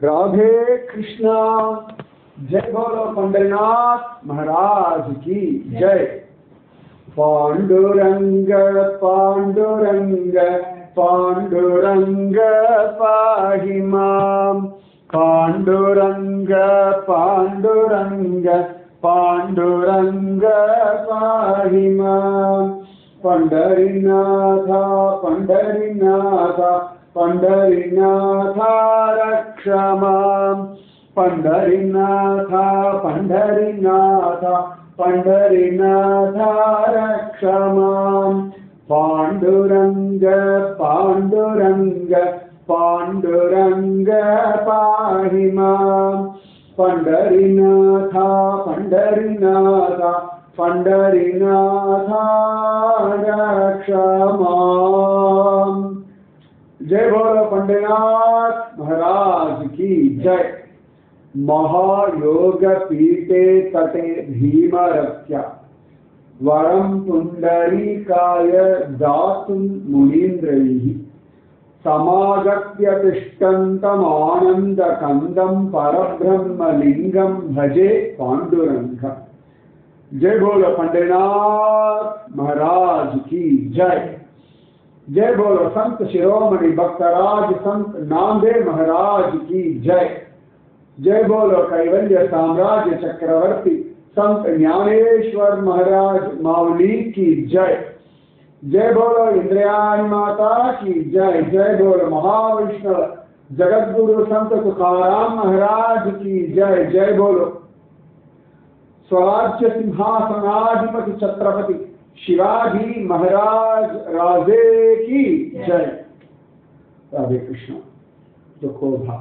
राधे कृष्णा जय बोलो पंडरीनाथ महाराज की जय पांडुरंग पांडुरंग पांडुरंग पाहि मां पांडुरंग पांडुरंग पांडुरंग पाहि मां पंढरीनाथा पंढरीनाथा पंढरीनाथा रक्ष मां पंढरीनाथा पंढरीनाथा पंढरीनाथा रक्ष मां पाण्डुरङ्ग पाण्डुरङ्ग पाण्डुरङ्ग पाहि मां पण्डरीनाथा पण्डरीनाथा पण्डरीनाथा रक्ष माम् जय बोलो पंडितनाथ महाराज की जय महायोग पीठे तटे भीमरत्या वरं पुण्डरीकाय दातुं मुनीन्द्रैः समागत्य तिष्ठन्तमानन्दकन्दं परब्रह्मलिङ्गं भजे पाण्डुरङ्गम् जय बोलो पंडितनाथ महाराज की जय जय बोलो संत शिरोमणि भक्तराज संत नामदेव महाराज की जय जय बोलो कैवल्य साम्राज्य चक्रवर्ती संत ज्ञानेश्वर महाराज मावली की जय जय बोलो इंद्रयाणी माता की जय जय बोलो महाविष्णु जगत गुरु संत तुकाराम महाराज की जय जय बोलो स्वराज्य सिंहासनाधिपति छत्रपति शिवाजी महाराज राजे की जय ராதே கிருஷ்ணா துக்கோபா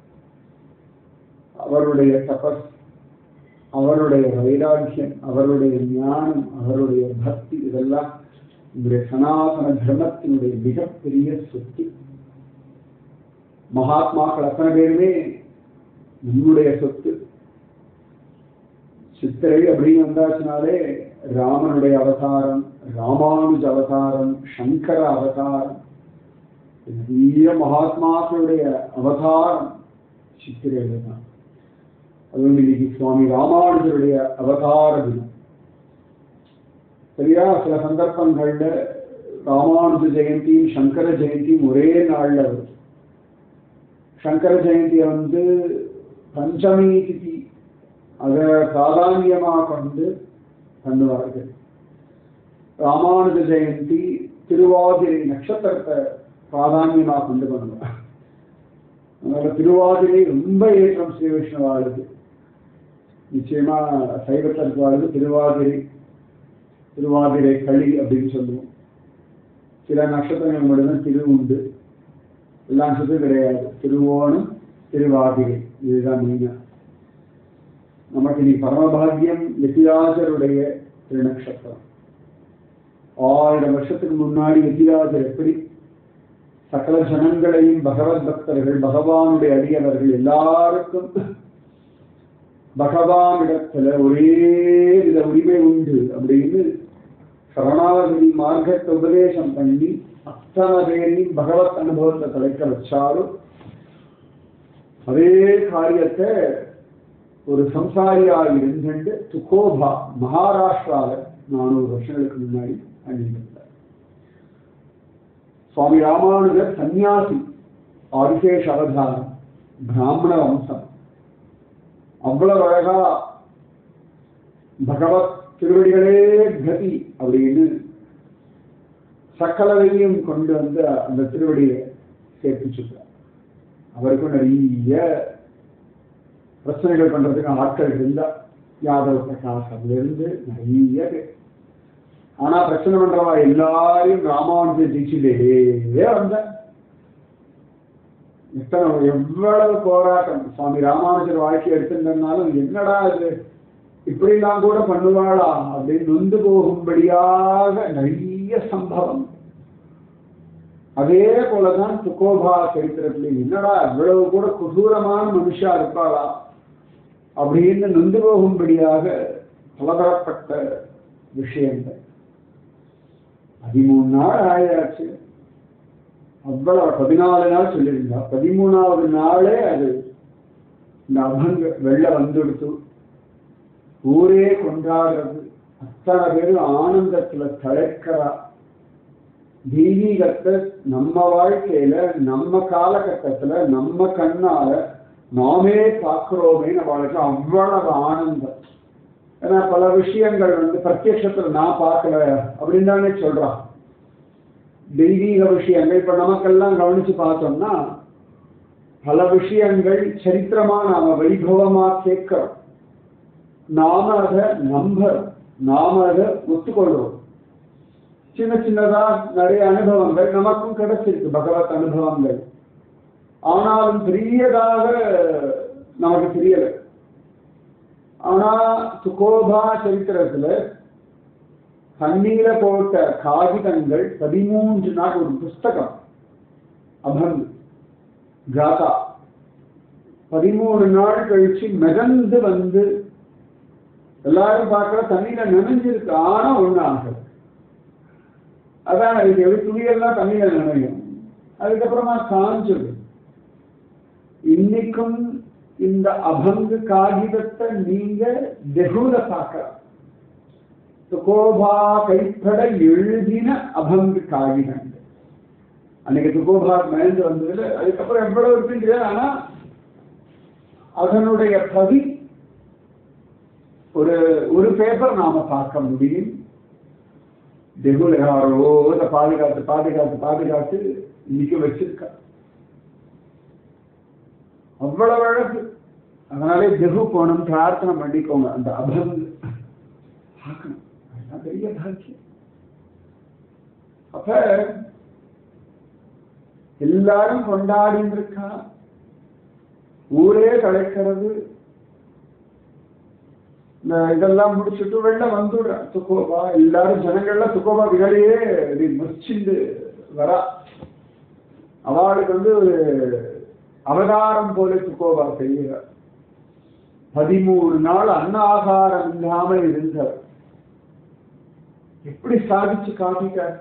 அவருடைய தபஸ் அவருடைய வைராக்கியம் அவருடைய ஞானம் அவருடைய பக்தி இதெல்லாம் இந்த சனாதன தர்மத்தினுடைய மிகப்பெரிய சொத்து மகாத்மாக்கள் அத்தனை பேருமே நம்முடைய சொத்து சித்திரை அப்படின்னு வந்தாச்சுனாலே ராமனுடைய அவதாரம் ராமானுஜ அவதாரம் சங்கர அவதாரம் பெரிய மகாத்மாக்களுடைய அவதாரம் சித்திரையில தான் அதுவும் இன்னைக்கு சுவாமி ராமானுஜருடைய அவதார தினம் சரியா சில சந்தர்ப்பங்கள்ல ராமானுஜ ஜெயந்தியும் சங்கர ஜெயந்தியும் ஒரே நாள்ல வரும் சங்கர ஜெயந்தியை வந்து பஞ்சமி திதி அதை பிராதானியமாக கொண்டு பண்ணுவார்கள் ராமானுஜ ஜெயந்தி திருவாதிரை நட்சத்திரத்தை பிராதானியமாக கொண்டு பண்ணுவார் அதனால திருவாதிரை ரொம்ப ஏற்றம் ஸ்ரீ வைஷ்ணவாளுக்கு நிச்சயமா சைவத்தில் இருக்கிறவாளுக்கு திருவாதிரை திருவாதிரை களி அப்படின்னு சொல்லுவோம் சில நட்சத்திரங்கள் மட்டும்தான் திரு உண்டு எல்லா நட்சத்திரம் கிடையாது திருவோணம் திருவாதிரை இதுதான் மெயினா நமக்கு நீ பரமபாகியம் எத்திராஜருடைய திருநக்ஷத்திரம் ஆயிரம் வருஷத்துக்கு முன்னாடி எத்திராஜர் எப்படி சகல ஜனங்களையும் பகவத் பக்தர்கள் பகவானுடைய அடியவர்கள் எல்லாருக்கும் பகவானிடத்துல ஒரே வித உரிமை உண்டு அப்படின்னு சரணாகதி மார்க்கத்தை உபதேசம் பண்ணி அத்தனை பேரையும் பகவத் அனுபவத்தை தலைக்க வச்சாலும் அதே காரியத்தை ஒரு சம்சாரியாக இருந்துட்டு துக்கோபா மகாராஷ்டிரால நானூறு வருஷங்களுக்கு முன்னாடி பண்ணியிருந்தார் சுவாமி ராமானுஜர் சன்னியாசி ஆதிசேஷ அவதாரம் பிராமண வம்சம் அவ்வளவு அழகா பகவத் திருவடிகளே கதி அப்படின்னு சக்கலவையும் கொண்டு வந்து அந்த திருவடியை சேர்ப்பிச்சுட்டார் அவருக்கும் நிறைய பிரச்சனைகள் பண்றதுக்கு ஆட்கள் இருந்தா யாதவ பிரகாஷ் அதுல இருந்து நிறைய பேர் ஆனா பிரச்சனை பண்றவா எல்லாரையும் ராமானுஜ தீட்சிலேயே வந்த எத்தனை எவ்வளவு போராட்டம் சுவாமி ராமானுஜர் வாழ்க்கை எடுத்திருந்தனாலும் என்னடா இது இப்படிலாம் கூட பண்ணுவாளா அப்படின்னு நொந்து போகும்படியாக நிறைய சம்பவம் அதே போலதான் துக்கோபா சரித்திரத்துல என்னடா இவ்வளவு கூட கொடூரமான மனுஷா இருப்பாளா அப்படின்னு நொந்து போகும்படியாக பலதரப்பட்ட விஷயங்கள் பதிமூணு நாள் ஆயாச்சு அவ்வளவு பதினாலு நாள் சொல்லியிருந்தா பதிமூணாவது நாளே அது இந்த அபங்க வெள்ள வந்துடுத்து ஊரே கொண்டாடுறது அத்தனை பேரும் ஆனந்தத்துல தழைக்கிறா தெய்வீகத்தை நம்ம வாழ்க்கையில நம்ம காலகட்டத்துல நம்ம கண்ணால நாமே பார்க்கிறோமேன்னு அவளுக்கு அவ்வளவு ஆனந்தம் ஏன்னா பல விஷயங்கள் வந்து பிரத்யட்சத்துல நான் பார்க்கல அப்படின்னு தானே சொல்றான் தெய்வீக விஷயங்கள் இப்ப நமக்கெல்லாம் கவனிச்சு பார்த்தோம்னா பல விஷயங்கள் சரித்திரமா நாம வைபவமா கேட்கிறோம் நாம அதை நம்புறோம் நாம அதை ஒத்துக்கொள்றோம் சின்ன சின்னதா நிறைய அனுபவங்கள் நமக்கும் கிடைச்சிருக்கு பகவத் அனுபவங்கள் ஆனாலும் பெரியதாக நமக்கு தெரியல ஆனா சுகோபா சரித்திரத்துல தண்ணீர போட்ட காகிதங்கள் பதிமூன்று நாள் ஒரு புஸ்தகம் அபங்கு காதா பதிமூணு நாள் கழிச்சு மிதந்து வந்து எல்லாரும் பார்க்கிற தண்ணியில நனைஞ்சிருக்கு ஆனா ஒண்ணு ஆகல அதான் இது எப்படி துணியெல்லாம் தண்ணியில நனையும் அதுக்கப்புறமா காஞ்சது இன்னைக்கும் இந்த அபங்கு காகிதத்தை நீங்க வெகுல பார்க்கலாம் துகோபா கைப்பட எழுதின அபங்கு காகிதங்கள் அன்னைக்கு துகோபா மயந்து வந்ததுல அதுக்கப்புறம் எவ்வளவு இருக்குன்னு தெரியாது ஆனா அதனுடைய பதி ஒரு ஒரு பேப்பர் நாம பார்க்க முடியும் வெகுல யாரோ இதை பாதுகாத்து பாதுகாத்து பாதுகாத்து இன்னைக்கு வச்சிருக்கா அவ்வளவு அழகு அதனாலே வெகு போகணும் பிரார்த்தனை பண்ணிக்கோங்க அந்த அபங்கு பார்க்கணும் அதுதான் பெரிய பாக்கியம் அப்ப எல்லாரும் கொண்டாடிட்டு இருக்கா ஊரே கலைக்கிறது இந்த இதெல்லாம் முடிச்சுட்டு வெளில வந்துடுற துக்கோபா எல்லாரும் ஜனங்கள்லாம் துக்கோபா விகளையே இது முச்சிண்டு வரா அவளுக்கு வந்து ஒரு அவதாரம் போல துக்கோபா செய்கிறார் பதிமூணு நாள் அன்ன ஆகாரம் இல்லாமல் இருந்தவர் எப்படி சாதிச்சு காட்டிட்டார்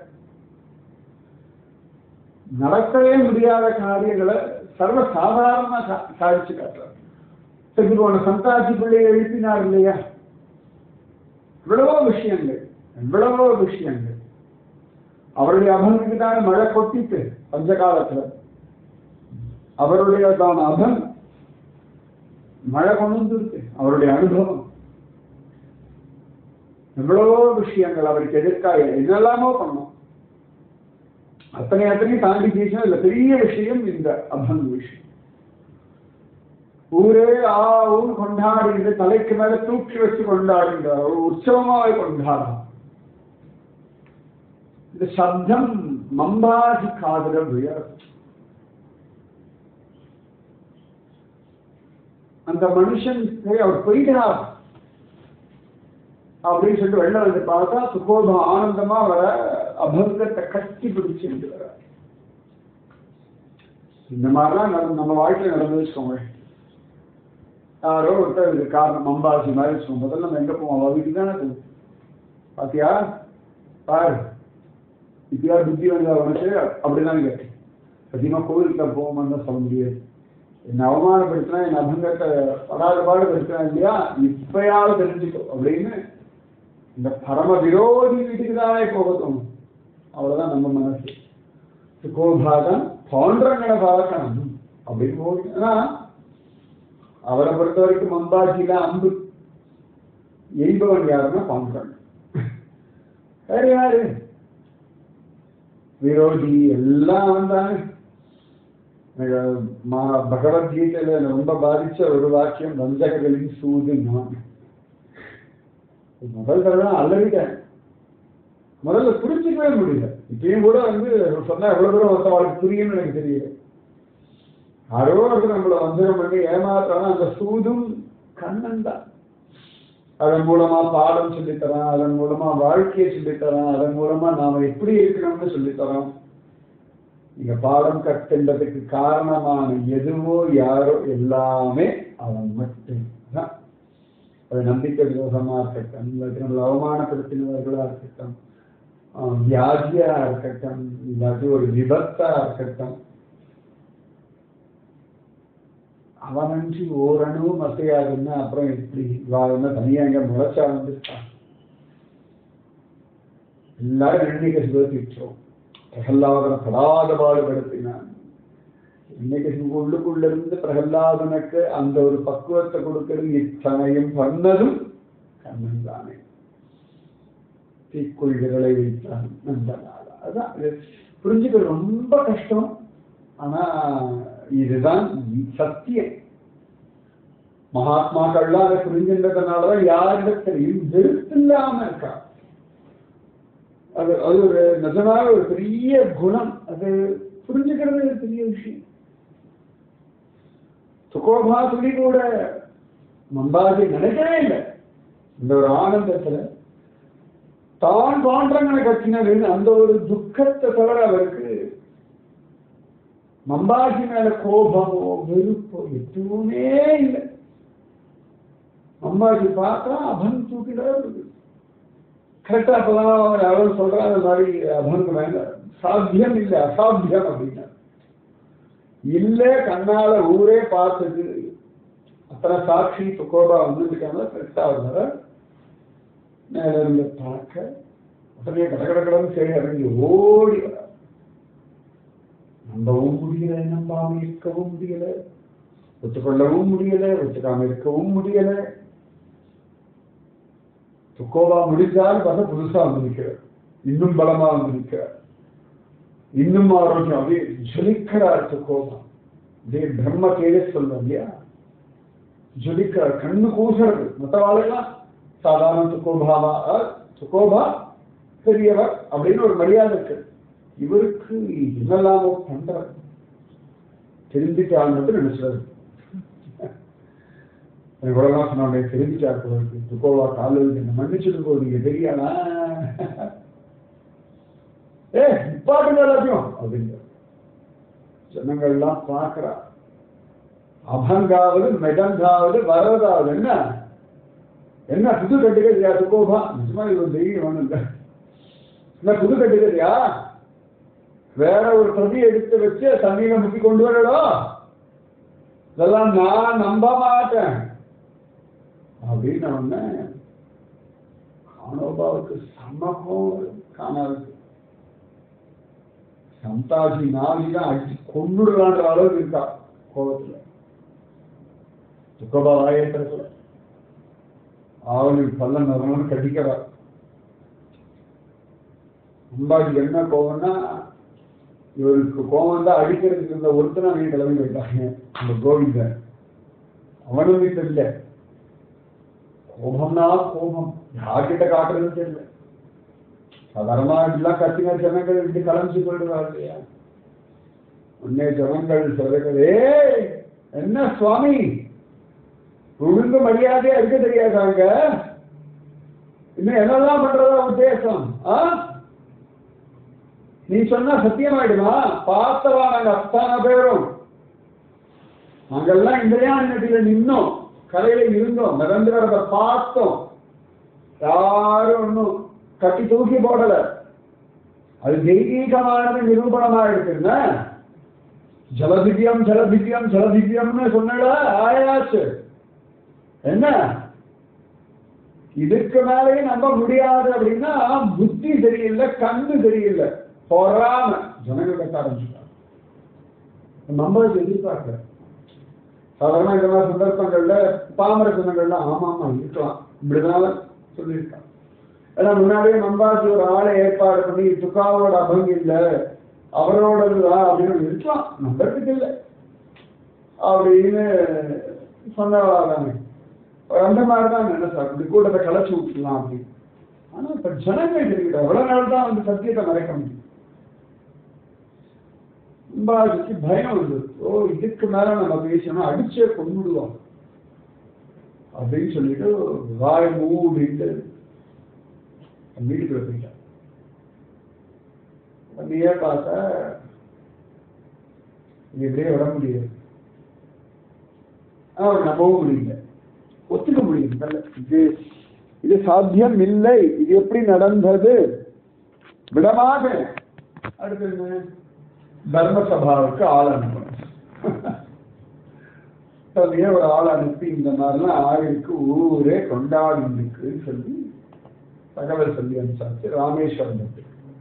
நடக்கவே முடியாத காரியங்களை சர்வ சாதாரணமா சா- சாதிச்சு காட்டுறார் செத்து போன சந்தாசி பிள்ளையை எழுப்பினார் இல்லையா எவ்வளவோ விஷயங்கள் எவ்வளவோ விஷயங்கள் அவருடைய அபனுக்கு தான் மழை கொட்டிட்டு பஞ்ச காலத்துல அவருடைய தான் அபன் மழை கொண்டு வந்துருக்கு அவருடைய அனுபவம் எவ்வளவோ விஷயங்கள் அவருக்கு எதிர்க்காக என்னெல்லாமோ பண்ணோம் அத்தனை அத்தனை தாண்டி பேசினா இதுல பெரிய விஷயம் இந்த அபங்க விஷயம் ஊரே ஆ ஊர் கொண்டாடுகின்ற தலைக்கு மேல தூக்கி வச்சு கொண்டாடுகின்றார் ஒரு உற்சவமாக கொண்டாடும் இந்த சப்தம் மம்பாதி காதல விழர் அந்த மனுஷன் போய் அவர் போயிட்டார் அப்படின்னு சொல்லிட்டு வெளில வந்து பார்த்தா சுகோபம் ஆனந்தமா வர அபங்கத்தை கட்டி பிடிச்சிட்டு வர இந்த மாதிரிலாம் நடந்து நம்ம வாழ்க்கையில் நடந்து வச்சுக்கோங்க யாரோ ஒருத்தர் இதுக்கு காரணம் மம்பாசி மாதிரி வச்சுக்கோங்க முதல்ல நம்ம எங்க போவோம் அவ வீட்டுக்கு தானே போவோம் பாத்தியா பாரு இப்பயா புத்தி வந்தா உனக்கு அப்படிதான் கேட்டேன் சத்தியமா கோவிலுக்கு போவோம்னு தான் சொல்ல முடியாது என்னை அவமானப்படுத்தினா என் அபங்கத்தை படாத பாடுபடுத்தினா இல்லையா இப்பயாவது தெரிஞ்சுக்கோ அப்படின்னு இந்த பரம விரோதி வீட்டுக்கு தானே போக தோணும் அவ்வளவுதான் நம்ம மனசு சுகோபாதம் பாண்டங்களை பார்க்கணும் அப்படின்னு போகுது ஆனா அவரை பொறுத்த வரைக்கும் மம்பாஜில அம்பு எய்பவன் யாருன்னா பாண்டவன் வேற யாரு விரோதி எல்லாம் வந்தாங்க எனக்கு மா- பகவத்கீதையில என்னை ரொம்ப பாதிச்ச ஒரு வாக்கியம் வஞ்சகர்களின் சூது நான் முதல் தடவை அலறிட்டேன் முதல்ல புரிஞ்சுக்கவே முடியல இப்பயும் கூட வந்து சொன்னா எவ்வளவு தூரம் ஒருத்தவாளுக்கு புரியும்னு எனக்கு தெரியல யாரோ ஒருத்தர் நம்மள வஞ்சகம் பண்ணி ஏமாத்துறாங்க அந்த சூதும் கண்ணன் தான் அதன் மூலமா பாடம் சொல்லித்தரான் அதன் மூலமா வாழ்க்கையை சொல்லித்தரான் அதன் மூலமா நாம எப்படி இருக்கணும்னு சொல்லித்தரோம் நீங்க பாடம் கற்றுன்றதுக்கு காரணமான எதுவோ யாரோ எல்லாமே அவன் மட்டும்தான் அது நம்பிக்கை துரோகமா இருக்கட்டும் இல்லாட்டி நம்மளை அவமானப்படுத்தினவர்களா இருக்கட்டும் ஆஹ் வியாதியா இருக்கட்டும் இல்லாட்டி ஒரு விபத்தா இருக்கட்டும் அவனஞ்சு ஓரணுவும் அசையாதுன்னா அப்புறம் எப்படி வா என்ன தனியா எங்க முளைச்சா வந்துட்டான் எல்லாரும் இன்னைக்கு சுகத்திட்டோம் பிரகல்லாதன படாத பாடுபடுத்தினான் இன்னைக்கு உள்ளுக்குள்ள இருந்து பிரகல்லாதனுக்கு அந்த ஒரு பக்குவத்தை கொடுக்கிறது இத்தனையும் பண்ணதும் கண்ணன் தானே தீக்குள் விரலை வைத்தான் நந்தனால அதான் இது புரிஞ்சுக்கிறது ரொம்ப கஷ்டம் ஆனா இதுதான் சத்தியம் மகாத்மாக்கள்லாம் அதை புரிஞ்சின்றதுனாலதான் யாரிடத்திலையும் வெறுப்பில்லாம இருக்கா அது அது ஒரு நிஜமாக ஒரு பெரிய குணம் அது புரிஞ்சுக்கிறது ஒரு பெரிய விஷயம் சுகோபா துளி கூட மம்பாதி நினைக்கவே இல்லை இந்த ஒரு ஆனந்தத்துல தான் பாண்டங்களை கட்டினதுன்னு அந்த ஒரு துக்கத்தை தவிர அவருக்கு மம்பாஜி மேல கோபமோ வெறுப்போ எதுவுமே இல்லை மம்பாஜி பார்த்தா அபன் தூக்கிதான் இருக்கு கரெக்டா அப்பதான் அவர் அவர் சொல்ற அந்த மாதிரி அபனுக்கு வேண்டாம் சாத்தியம் இல்லை அசாத்தியம் அப்படின்னா இல்ல கண்ணால ஊரே பார்த்தது அத்தனை சாட்சி துக்கோபா வந்துருக்காங்க கரெக்டா வந்தார மேல இருந்து பார்க்க உடனே கட கட கடன்னு சரி இறங்கி ஓடி வர நம்பவும் முடியல நம்பாம இருக்கவும் முடியல ஒத்துக்கொள்ளவும் முடியல ஒத்துக்காம இருக்கவும் முடியல துக்கோபா முடிஞ்சாலும் பார்த்தா புதுசா வந்து நிற்கிறார் இன்னும் பலமா வந்து நிற்கிறார் இன்னும் ஆரோக்கியம் அப்படியே ஜொலிக்கிறார் துக்கோபா அப்படியே பிரம்ம தேஜஸ் சொல்றோம் இல்லையா ஜொலிக்கிறார் கண்ணு கூசுறது மற்றவாளெல்லாம் சாதாரண துக்கோபாவா துக்கோபா பெரியவர் அப்படின்னு ஒரு மரியாதை இருக்கு இவருக்கு என்னெல்லாமோ பண்றாரு தெரிஞ்சுட்டான்னு மட்டும் நினைச்சாரு இவ்வளவுதான் சொன்னாங்க தெரிஞ்சுட்டார் போல இருக்கு துக்கோவா காலில் என்ன மன்னிச்சுட்டு போ நீங்க தெரியாதா ஏ நிப்பாட்டுங்க எல்லாத்தையும் அப்படிங்கிற ஜனங்கள்லாம் பார்க்கிறா அபங்காவது மெடங்காவது வரதாவது என்ன என்ன புது கட்டுக்கறியா துக்கோபா நிஜமா இது தெய்வம் ஒண்ணு இல்லை என்ன புது கட்டுக்கறியா வேற ஒரு பிரதி எடுத்து வச்சு தண்ணியில முக்கி கொண்டு வரடோ இதெல்லாம் நான் நம்ப மாட்டேன் அப்படின்னு உடனே காணோபாவுக்கு சமகம் காணாது சந்தாஜி நாவி தான் அடிச்சு கொண்டுடலான்ற அளவுக்கு இருக்கா கோபத்துல துக்கபா வாயேற்றத்துல அவனுக்கு பல்ல நிறம்னு கடிக்கிறா அம்பாஜி என்ன கோவம்னா இவருக்கு கோவம் தான் அடிக்கிறதுக்கு இருந்த ஒருத்தனை அவங்க கிளம்பி போயிட்டாங்க அந்த கோவிந்தன் அவனும் தெரியல கோபம்னா கோபம் யார்கிட்ட காட்டுறதுன்னு தெரியல சாதாரணமா இப்படிலாம் கத்தின ஜனங்கள் இப்படி கலந்து கொள்றாரு இல்லையா உன்னே ஜனங்கள் சொல்லுகிறே என்ன சுவாமி ஒழுங்கு மரியாதையா இருக்க தெரியாதாங்க இன்னும் என்னெல்லாம் பண்றதா உத்தேசம் ஆ நீ சொன்னா சத்தியமாயிடுமா பார்த்தவா நாங்க அத்தனை பேரும் நாங்கெல்லாம் இந்திரியாநில நின்னோம் கரையில இருந்தோம் நிரந்தரத்தை பார்த்தோம் யாரும் ஒன்றும் கட்டி தூக்கி போடல அது தெய்வீகமானது நிரூபணமா இருக்குங்க ஜலதிவ்யம் ஜலதிவ்யம் ஜலதிவ்யம்னு சொன்னல ஆயாச்சு என்ன இதுக்கு மேலேயும் நம்ப முடியாது அப்படின்னா புத்தி சரியில்லை கண்ணு சரியில்லை பொறாம ஜனங்கள் கட்ட ஆரம்பிச்சுட்டாங்க நம்மளுக்கு எதிர்பார்க்கல சாதாரண இந்த மாதிரி சந்தர்ப்பங்கள்ல பாமர ஜனங்கள்ல ஆமா ஆமா இருக்கலாம் இப்படிதான் சொல்லியிருக்காங்க ஏன்னா முன்னாடியே நம்பாசி ஒரு ஆளை ஏற்பாடு பண்ணி துக்காவோட அபங்கு இல்லை அவரோடதுதான் அப்படின்னு இருக்கலாம் நம்பறதுக்கு இல்லை அப்படின்னு சொன்னவாதானே அந்த மாதிரி தான் நினைச்சா இப்படி கூட்டத்தை கலைச்சு விட்டுலாம் அப்படின்னு ஆனா இப்ப ஜனங்கள் தெரிவிக்கிட்ட எவ்வளவு நாள் தான் வந்து சத்தியத்தை மறைக்க முடியும் அம்பாஜிக்கு பயம் வந்து ஓ இதுக்கு மேல நம்ம பேசணும் அடிச்சே கொண்டுடுவோம் அப்படின்னு சொல்லிட்டு வாய் மூடிட்டு வீட்டுக்குள்ள போயிட்டான் நீயே பார்த்தா இது இப்படியே விட முடியாது அவர் நம்பவும் முடியல ஒத்துக்க முடியும் இது இது சாத்தியம் இல்லை இது எப்படி நடந்தது விடமாக அடுத்து என்ன தர்ம சபாவுக்கு ஆள் அனுப்பணும் உடனே ஒரு ஆள் அனுப்பி இந்த மாதிரிலாம் ஆயிருக்கு ஊரே கொண்டாடிருக்குன்னு சொல்லி தகவல் சொல்லி அனுப்பிச்சாச்சு ராமேஸ்வரம் பக்தி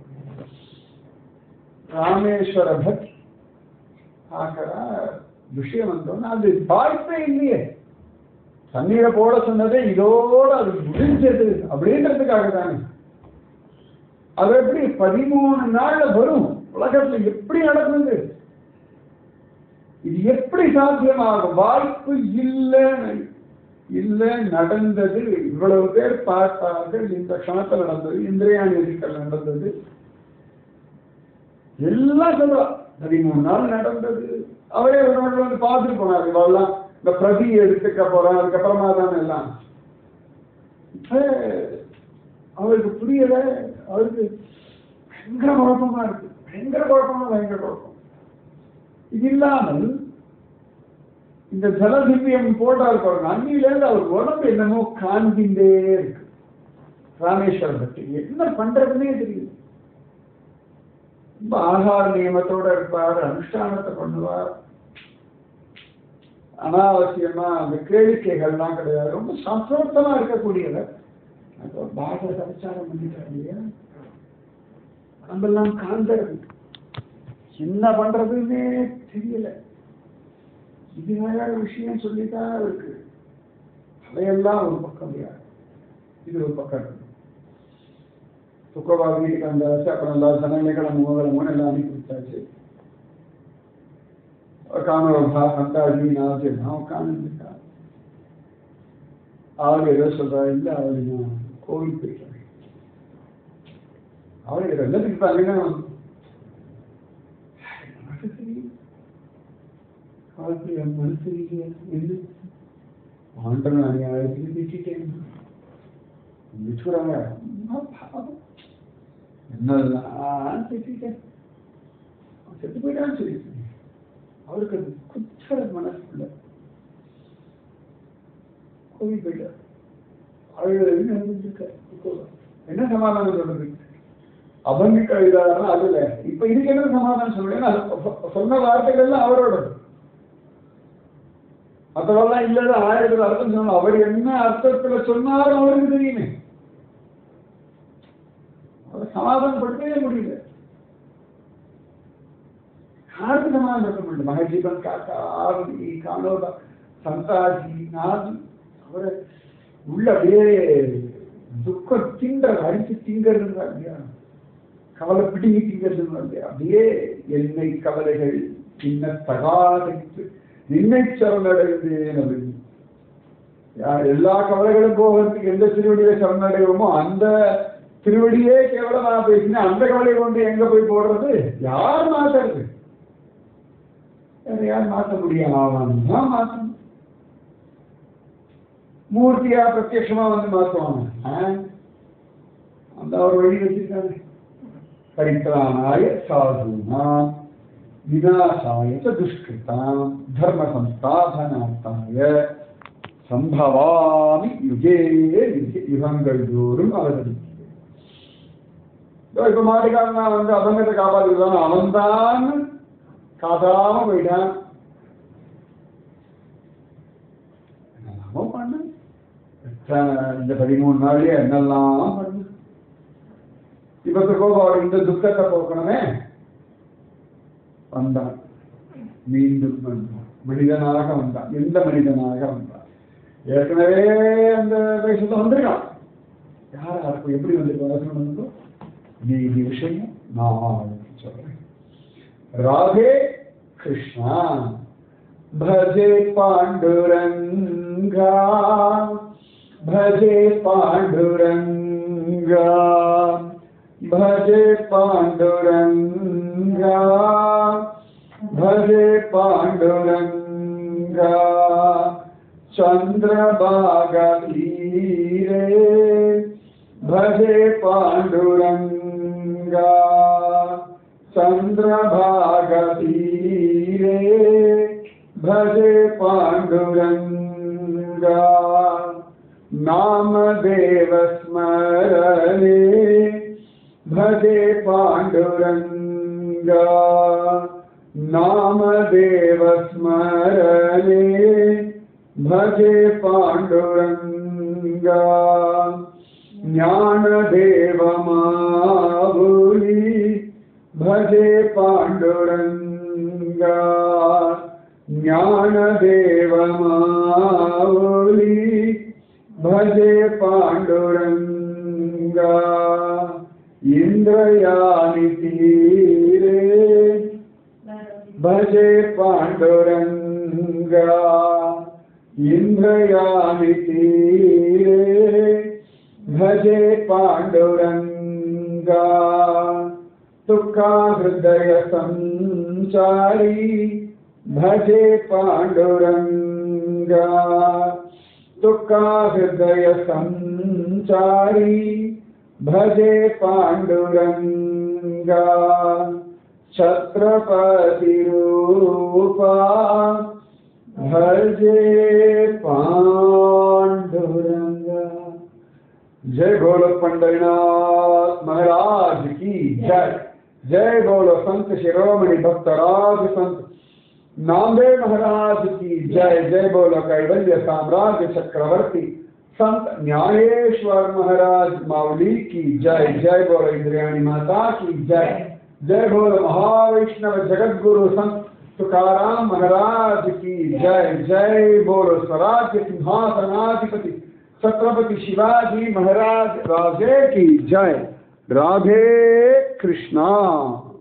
ராமேஸ்வர பக்தி ஆகிறா விஷயம் வந்தோன்னா அது வாய்ப்பே இல்லையே தண்ணீரை போட சொன்னதே இதோட அது முடிஞ்சது அப்படின்றதுக்காக தானே அது எப்படி பதிமூணு நாள்ல வரும் உலகத்துல எப்படி நடந்தது இது எப்படி சாத்தியமாகும் வாய்ப்பு இல்லை இல்லை நடந்தது இவ்வளவு பேர் பார்த்தார்கள் இந்த க்ஷணத்தில் நடந்தது இந்திரியாணி எரிக்கல் நடந்தது எல்லாம் சொல்றா பதிமூணு நாள் நடந்தது அவரே ஒரு நாள் வந்து பார்த்துட்டு போனார் இவெல்லாம் இந்த பிரதி எடுத்துக்க போறோம் அதுக்கப்புறமா தானே எல்லாம் இப்ப அவருக்கு புரியல அவருக்கு பயங்கர குழப்பமா இருக்கு பயங்கர குழப்பமா பயங்கர குழப்பம் இது இல்லாமல் இந்த ஜலதிவ்யம் போட்டால் பாருங்க அன்னிலேருந்து அவர் உடம்பு என்னமோ காண்பிண்டே இருக்கு ராமேஸ்வரம் பற்றி என்ன பண்றதுன்னே தெரியும் ரொம்ப ஆகார நியமத்தோட இருப்பார் அனுஷ்டானத்தை பண்ணுவார் அனாவசியமா அந்த கேளிக்கைகள்லாம் கிடையாது ரொம்ப சந்தோஷமா இருக்கக்கூடியவர் அப்போ பாகவத அபிச்சாரம் பண்ணிட்டார் இல்லையா உடம்பெல்லாம் காந்தறது என்ன பண்றதுன்னே தெரியல இது வேற விஷயம் சொல்லித்தான் இருக்கு அதையெல்லாம் ஒரு பக்கம் யார் இது ஒரு பக்கம் இருக்கு துக்கவா வீட்டுக்கு வந்தாச்சு அப்புறம் எல்லா ஜனங்களும் மூவலமும் எல்லாம் அனுப்பி விட்டாச்சு காணவா வந்தாஜி நாச்சு நான் உட்காந்துருக்கா அவள் ஏதோ சொல்றா இல்லை அவள் நான் கோவில் போயிட்டேன் அவளுக்கு ரெண்டுத்துக்கு பாருங்கன்னா மனசு தெரியும் அவளுக்கு என் மனசு இல்லையா என்ன ஆண்டவன் நான் யாருக்கு திட்டேன் விட்டுறாங்க பாவம் என்னெல்லாம் திட்டேன் செத்து போயிட்டான்னு சொல்லிட்டு அவருக்கு அது குற்ற மனசுக்குள்ள கோவில் போயிட்டார் அழுது நடந்துருக்க என்ன சமாதானம் சொல்றது அவங்க கழுதாருன்னா அதுல இப்ப இதுக்கு என்ன சமாதானம் சொல்றேன் சொன்ன வார்த்தைகள் எல்லாம் அவரோட மற்றவெல்லாம் இல்ல ஆயிரத்துல அர்த்தம் சொன்ன அவர் என்ன அர்த்தத்துல சொன்னாலும் அவருக்கு தெரியுமே அதை சமாதானப்படுத்தவே முடியல யாருக்கு சமாதானப்படுத்த முடியல மகஜீவன் காக்கா ஆவதி காணோதா சந்தாஜி நாதி அவரை உள்ள அப்படியே துக்கம் தின்ற அடிச்சு திங்கிறது இல்லையா கவலை பிடிங்கி திங்கிறது இல்லையா அப்படியே என்னை கவலைகள் சின்ன தகாதைத்து நின்னை சரணடைந்தேன் அப்படின்னு யார் எல்லா கவலைகளும் போகிறதுக்கு எந்த திருவடியில சரணடைவோமோ அந்த திருவடியே கேவலமா பேசினா அந்த கவலையை கொண்டு எங்க போய் போடுறது யார் மாத்துறது வேற யார் மாற்ற முடியும் அவன் தான் மாற்றணும் மூர்த்தியா பிரத்யட்சமா வந்து மாற்றுவாங்க அந்த ஒரு வழி வச்சிருக்காங்க பரித்ராணாய சாதுனா விநாசாய ச துஷ்கிருதாம் தர்ம சம்ஸ்தாபனார்த்தாய சம்பவாமி யுகே யுகே யுகங்கள் தோறும் அவதரிக்கிறேன் இப்ப மாட்டுக்காரன் வந்து அதங்கத்தை காப்பாற்றுதான் அவன் தான் காதாம போயிட்டான் என்னெல்லாமோ பண்ண இந்த பதிமூணு நாள்லயே என்னெல்லாம் பண்ண இவருக்கு கோபாவோட இந்த துக்கத்தை போக்கணுமே வந்தான் மீண்டும் வந்தான் மனிதனாக வந்தான் எந்த மனிதனாக வந்தான் ஏற்கனவே அந்த வயசுல வந்திருக்கான் யார் யாருக்கு எப்படி வந்திருக்க வசனம் வந்தோ நீதி விஷயம் நான் சொல்றேன் ராதே கிருஷ்ணா भजे पाण्डुरङ्गा भजे पाण्डुरङ्गा भजे पाण्डुरङ्गा भजे पाण्डुरङ्गा चन्द्रभागतीरे भजे पाण्डुरङ्गा चन्द्रभागतीरे भजे पाण्डुरङ्गा नामदेवस्मरणे भजे पाण्डुरङ्गा नामदेवस्मरणे भजे पाण्डुरङ्गा ज्ञानदेवमावुली भजे पाण्डुरङ्गा ज्ञानदेवमावुली भजे पाण्डुरङ्गा इन्द्रयानि तीरे भजे पाण्डुरङ्गा इन्द्रयानि तीरे भजे पाण्डुरङ्गा तुका हृदय सञ्चारी भजे पाण्डुरङ्गा तुका हृदय सञ्चारी भजे पाण्डुरङ्गा छत्रपतिरूपा भजे पाण्डुरङ्गा जय बोलो पंडरीनाथ महाराज की जय जय बोलो संत शिरोमणि भक्तराज संत नामदेव महाराज की जय जय बोलो कैवल्य साम्राज्य चक्रवर्ती संत न्यायेश्वर महाराज माउली की जय जय बोलो इंद्रियाणी माता की जय जय बोलो महावैष्णव जगत गुरु संत तुकाराम महाराज की जय जय बोलो स्वराज्य सिंहासनाधिपति छत्रपति शिवाजी महाराज राजे की जय राधे कृष्णा